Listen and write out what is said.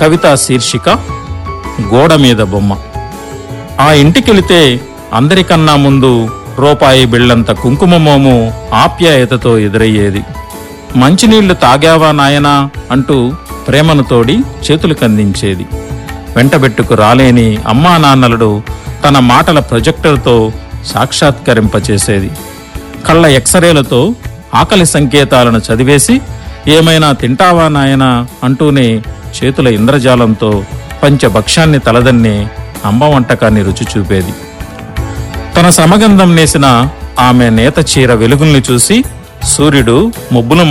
కవిత శీర్షిక గోడ మీద బొమ్మ ఆ ఇంటికెళితే అందరికన్నా ముందు రూపాయి బిళ్ళంత కుంకుమ మోము ఆప్యాయతతో ఎదురయ్యేది మంచినీళ్లు తాగావా నాయనా అంటూ ప్రేమను తోడి చేతులు కందించేది వెంటబెట్టుకు రాలేని అమ్మా నాన్నలుడు తన మాటల ప్రొజెక్టర్తో సాక్షాత్కరింపచేసేది కళ్ళ ఎక్సరేలతో ఆకలి సంకేతాలను చదివేసి ఏమైనా తింటావా నాయనా అంటూనే చేతుల ఇంద్రజాలంతో పంచభక్ష్యాన్ని తలదన్నే అమ్మ వంటకాన్ని రుచి చూపేది తన సమగంధం నేసిన ఆమె నేత చీర వెలుగుల్ని చూసి సూర్యుడు ముబ్బులు